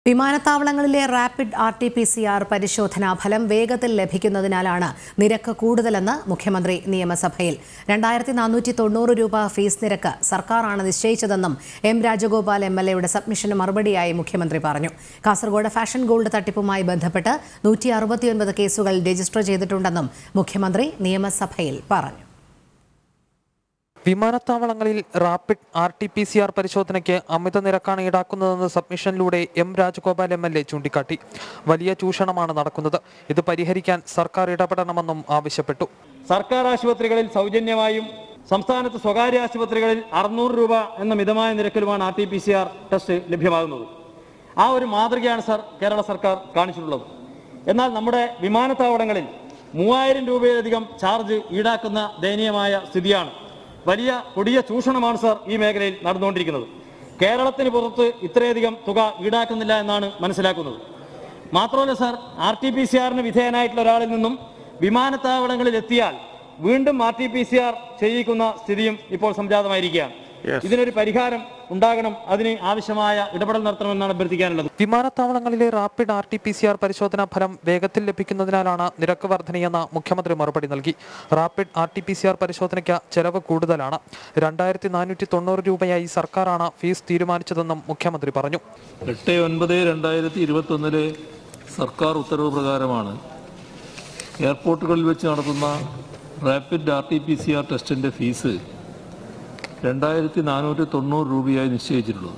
വിമാനത്താവളങ്ങളിലെ rapid R T P C R പരിശോധനാ ഫലം വേഗത്തിൽ ലഭിക്കുന്നതിനാലാണ് നിരക്ക് കൂടുതലെന്ന് മുഖ്യമന്ത്രി നിയമസഭയിൽ രണ്ടായിരത്തി നാനൂറ്റി തൊണ്ണൂറ് രൂപ ഫീസ് നിരക്ക് സർക്കാരാണ് നിശ്ചയിച്ചതെന്നും എം രാജഗോപാൽ എം എൽ എയുടെ സബ്മിഷന് മറുപടിയായി മുഖ്യമന്ത്രി പറഞ്ഞു കാസർഗോഡ് ഫാഷൻ ഗോൾഡ് തട്ടിപ്പുമായി ബന്ധപ്പെട്ട് നൂറ്റി അറുപത്തിയൊൻപത് കേസുകൾ രജിസ്റ്റർ ചെയ്തിട്ടുണ്ടെന്നും മുഖ്യമന്ത്രി നിയമസഭയിൽ പറഞ്ഞു വിമാനത്താവളങ്ങളിൽ rapid R T P C R പരിശോധനയ്ക്ക് അമിത നിരക്കാണ് ഈടാക്കുന്നതെന്ന് സബ്മിഷനിലൂടെ M Rajagopal M L A ചൂണ്ടിക്കാട്ടി വലിയ ചൂഷണമാണ് നടക്കുന്നത് ഇത് പരിഹരിക്കാൻ സർക്കാർ ഇടപെടണമെന്നും ആവശ്യപ്പെട്ടു സർക്കാർ ആശുപത്രികളിൽ സൗജന്യമായും സംസ്ഥാനത്ത് സ്വകാര്യ ആശുപത്രികളിൽ അറുന്നൂറ് രൂപ എന്ന മിതമായ നിരക്കിലുമാണ് R T P C R test ലഭ്യമാകുന്നത് ആ ഒരു മാതൃകയാണ് സർ കേരള സർക്കാർ കാണിച്ചിട്ടുള്ളത് എന്നാൽ നമ്മുടെ വിമാനത്താവളങ്ങളിൽ മൂവായിരം രൂപയിലധികം ചാർജ് ഈടാക്കുന്ന ദയനീയമായ സ്ഥിതിയാണ് വലിയ കൊടിയ ചൂഷണമാണ് സർ ഈ മേഖലയിൽ നടന്നുകൊണ്ടിരിക്കുന്നത് കേരളത്തിന് പുറത്ത് ഇത്രയധികം തുക ഈടാക്കുന്നില്ല എന്നാണ് മനസ്സിലാക്കുന്നത് മാത്രമല്ല sir R T P C ആറിന് വിധേയനായിട്ടുള്ള ഒരാളിൽ നിന്നും വിമാനത്താവളങ്ങളിൽ എത്തിയാൽ വീണ്ടും R T P C R ചെയ്യിക്കുന്ന സ്ഥിതിയും ഇപ്പോൾ സംജാതമായിരിക്കുകയാണ് ഇതിനൊരു പരിഹാരം ഉണ്ടാകണം അതിന് ആവശ്യമായ ഇടപെടൽ നടത്തണമെന്നാണ് അഭ്യർത്ഥിക്കാനുള്ളത് വിമാനത്താവളങ്ങളിലെ rapid R T P C R പരിശോധനാ ഫലം വേഗത്തിൽ ലഭിക്കുന്നതിനാലാണ് നിരക്ക് വർധനയെന്ന് മുഖ്യമന്ത്രി മറുപടി നൽകി rapid R T P C R പരിശോധനയ്ക്ക് ചെലവ് കൂടുതലാണ് രണ്ടായിരത്തി നാനൂറ്റി തൊണ്ണൂറ് രൂപയായി സർക്കാരാണ് ഫീസ് തീരുമാനിച്ചതെന്നും മുഖ്യമന്ത്രി പറഞ്ഞു എട്ട് ഒൻപത് രണ്ടായിരത്തി ഇരുപത്തൊന്നിലെ സർക്കാർ ഉത്തരവ് പ്രകാരമാണ് എയർപോർട്ടുകളിൽ വെച്ച് നടത്തുന്ന rapid R T P C R ടെസ്റ്റിൻ്റെ ഫീസ് രണ്ടായിരത്തി നാനൂറ്റി തൊണ്ണൂറ് രൂപയായി നിശ്ചയിച്ചിട്ടുള്ളത്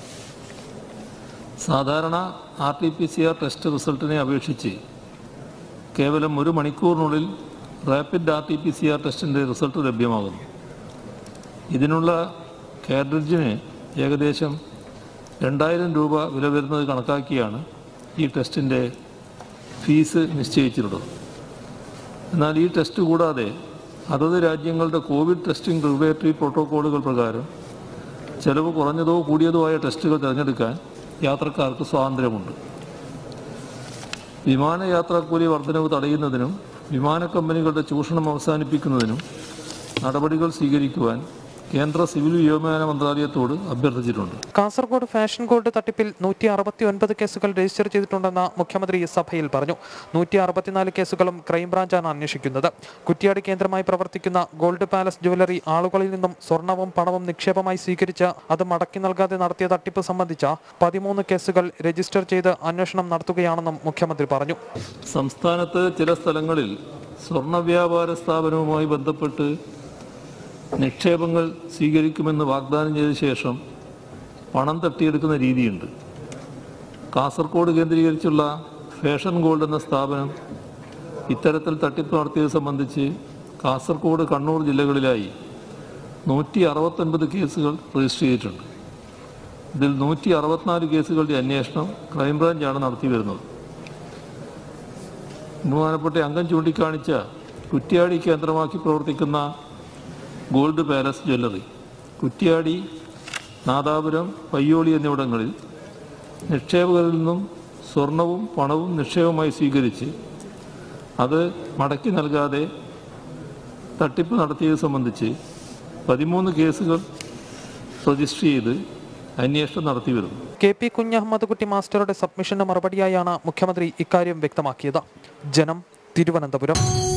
സാധാരണ R T P C R test റിസൾട്ടിനെ അപേക്ഷിച്ച് കേവലം ഒരു മണിക്കൂറിനുള്ളിൽ rapid R T P C R ടെസ്റ്റിൻ്റെ റിസൾട്ട് ലഭ്യമാകുന്നു ഇതിനുള്ള കാഡ്രിഡ്ജിന് ഏകദേശം രണ്ടായിരം രൂപ വില വരുന്നത് കണക്കാക്കിയാണ് ഈ ടെസ്റ്റിൻ്റെ ഫീസ് നിശ്ചയിച്ചിട്ടുള്ളത് എന്നാൽ ഈ ടെസ്റ്റ് കൂടാതെ അതത് രാജ്യങ്ങളുടെ കോവിഡ് ടെസ്റ്റിംഗ് റെഗുലേറ്ററി പ്രോട്ടോക്കോളുകൾ പ്രകാരം ചെലവ് കുറഞ്ഞതോ കൂടിയതോ ആയ ടെസ്റ്റുകൾ തിരഞ്ഞെടുക്കാൻ യാത്രക്കാർക്ക് സ്വാതന്ത്ര്യമുണ്ട് വിമാനയാത്രാക്കൂലി വർധനവ് തടയുന്നതിനും വിമാന കമ്പനികളുടെ ചൂഷണം അവസാനിപ്പിക്കുന്നതിനും നടപടികൾ സ്വീകരിക്കുവാൻ കേന്ദ്ര സിവിൽ വ്യോമയാന മന്ത്രാലയത്തോട് അഭ്യർത്ഥിച്ചിട്ടുണ്ട് കാസർഗോഡ് ഫാഷൻ ഗോൾഡ് തട്ടിപ്പിൽ നൂറ്റി അറുപത്തി ഒൻപത് കേസുകൾ രജിസ്റ്റർ ചെയ്തിട്ടുണ്ടെന്ന് മുഖ്യമന്ത്രി സഭയിൽ പറഞ്ഞു നൂറ്റി അറുപത്തിനാല് കേസുകളും ക്രൈംബ്രാഞ്ചാണ് അന്വേഷിക്കുന്നത് കുറ്റിയാടി കേന്ദ്രമായി പ്രവർത്തിക്കുന്ന ഗോൾഡ് പാലസ് ജുവലറി ആളുകളിൽ നിന്നും സ്വർണവും പണവും നിക്ഷേപമായി സ്വീകരിച്ച് അത് മടക്കി നൽകാതെ നടത്തിയ തട്ടിപ്പ് സംബന്ധിച്ച പതിമൂന്ന് കേസുകൾ രജിസ്റ്റർ ചെയ്ത് അന്വേഷണം നടത്തുകയാണെന്നും മുഖ്യമന്ത്രി പറഞ്ഞു സംസ്ഥാനത്ത് ചില സ്ഥലങ്ങളിൽ സ്വർണ്ണ വ്യാപാര സ്ഥാപനവുമായി ബന്ധപ്പെട്ട് നിക്ഷേപങ്ങൾ സ്വീകരിക്കുമെന്ന് വാഗ്ദാനം ചെയ്ത ശേഷം പണം തട്ടിയെടുക്കുന്ന രീതിയുണ്ട് കാസർഗോഡ് കേന്ദ്രീകരിച്ചുള്ള ഫാഷൻ ഗോൾഡ് എന്ന സ്ഥാപനം ഇത്തരത്തിൽ തട്ടിപ്പ് നടത്തിയത് സംബന്ധിച്ച് കാസർഗോഡ് കണ്ണൂർ ജില്ലകളിലായി നൂറ്റി അറുപത്തൊൻപത് കേസുകൾ രജിസ്റ്റർ ചെയ്തിട്ടുണ്ട് ഇതിൽ നൂറ്റി അറുപത്തിനാല് കേസുകളുടെ അന്വേഷണം ക്രൈംബ്രാഞ്ചാണ് നടത്തി വരുന്നത് ബഹുമാനപ്പെട്ട അംഗം ചൂണ്ടിക്കാണിച്ച കുറ്റ്യാടി കേന്ദ്രമാക്കി പ്രവർത്തിക്കുന്ന gold palace jewellery Kuttiady Nadapuram Payyoli എന്നിവിടങ്ങളിൽ നിക്ഷേപകരിൽ നിന്നും സ്വർണവും പണവും നിക്ഷേപമായി സ്വീകരിച്ച് അത് മടക്കി നൽകാതെ തട്ടിപ്പ് നടത്തിയത് സംബന്ധിച്ച് പതിമൂന്ന് കേസുകൾ രജിസ്റ്റർ ചെയ്ത് അന്വേഷണം നടത്തി വരുന്നു കെ പി കുഞ്ഞഹമ്മദ് കുട്ടി മാസ്റ്ററുടെ സബ്മിഷന് മറുപടിയായാണ് മുഖ്യമന്ത്രി ഇക്കാര്യം വ്യക്തമാക്കിയത് ജനം തിരുവനന്തപുരം